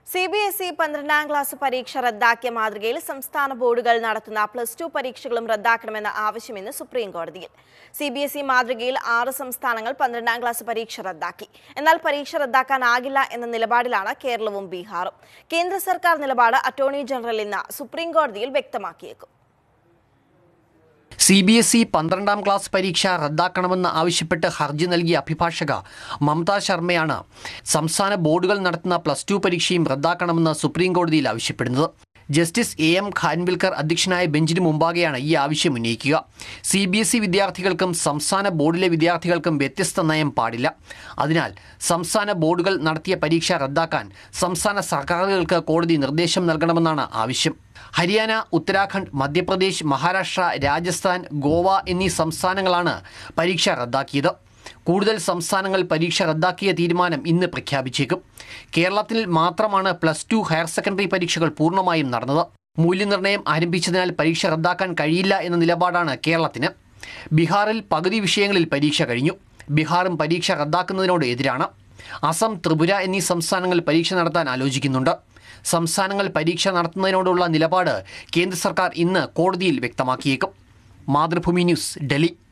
C B S E പന്ത്രണ്ടാം class പരീക്ഷ റദ്ദാക്കിയ മാതൃകയിൽ സംസ്ഥാന ബോർഡുകൾ നടത്തുന്ന പ്ലസ് ടു പരീക്ഷകളും റദ്ദാക്കണമെന്ന ആവശ്യമെന്ന് സുപ്രീം കോടതിയിൽ സി ബി എസ് ഇ മാതൃകയിൽ ആറ് സംസ്ഥാനങ്ങൾ പന്ത്രണ്ടാം ക്ലാസ് പരീക്ഷ റദ്ദാക്കി എന്നാൽ പരീക്ഷ റദ്ദാക്കാനാകില്ല എന്ന നിലപാടിലാണ് കേരളവും ബീഹാറും കേന്ദ്ര സർക്കാർ നിലപാട് അറ്റോർണി ജനറൽ ഇന്ന് സുപ്രീം കോടതിയിൽ വ്യക്തമാക്കിയേക്കും സി ബി എസ് ഇ പന്ത്രണ്ടാം ക്ലാസ് പരീക്ഷ റദ്ദാക്കണമെന്ന് ആവശ്യപ്പെട്ട് ഹർജി നൽകിയ അഭിഭാഷക മമത ശർമ്മയാണ് സംസ്ഥാന ബോർഡുകൾ നടത്തുന്ന പ്ലസ് ടു പരീക്ഷയും റദ്ദാക്കണമെന്ന് സുപ്രീം കോടതിയിൽ ആവശ്യപ്പെടുന്നത് ജസ്റ്റിസ് എ എം ഖാൻവിൽക്കർ അധ്യക്ഷനായ ബെഞ്ചിന് മുമ്പാകെയാണ് ഈ ആവശ്യം ഉന്നയിക്കുക സി ബി എസ് ഇ വിദ്യാർത്ഥികൾക്കും സംസ്ഥാന ബോർഡിലെ വിദ്യാർത്ഥികൾക്കും വ്യത്യസ്ത നയം പാടില്ല അതിനാൽ സംസ്ഥാന ബോർഡുകൾ നടത്തിയ പരീക്ഷ റദ്ദാക്കാൻ സംസ്ഥാന സർക്കാരുകൾക്ക് കോടതി നിർദ്ദേശം നൽകണമെന്നാണ് ആവശ്യം ഹരിയാന ഉത്തരാഖണ്ഡ് മധ്യപ്രദേശ് മഹാരാഷ്ട്ര രാജസ്ഥാൻ ഗോവ എന്നീ സംസ്ഥാനങ്ങളാണ് പരീക്ഷ റദ്ദാക്കിയത് കൂടുതൽ സംസ്ഥാനങ്ങൾ പരീക്ഷ റദ്ദാക്കിയ തീരുമാനം ഇന്ന് പ്രഖ്യാപിച്ചേക്കും കേരളത്തിൽ മാത്രമാണ് പ്ലസ് ടു ഹയർ സെക്കൻഡറി പരീക്ഷകൾ പൂർണ്ണമായും നടന്നത് മൂല്യനിർണ്ണയം ആരംഭിച്ചതിനാൽ പരീക്ഷ റദ്ദാക്കാൻ കഴിയില്ല എന്ന നിലപാടാണ് കേരളത്തിന് ബീഹാറിൽ പകുതി വിഷയങ്ങളിൽ പരീക്ഷ കഴിഞ്ഞു ബീഹാറും പരീക്ഷ റദ്ദാക്കുന്നതിനോട് എതിരാണ് അസം ത്രിപുര എന്നീ സംസ്ഥാനങ്ങൾ പരീക്ഷ നടത്താൻ ആലോചിക്കുന്നുണ്ട് സംസ്ഥാനങ്ങൾ പരീക്ഷ നടത്തുന്നതിനോടുള്ള നിലപാട് കേന്ദ്ര സർക്കാർ ഇന്ന് കോടതിയിൽ വ്യക്തമാക്കിയേക്കും മാതൃഭൂമി ന്യൂസ് ഡൽഹി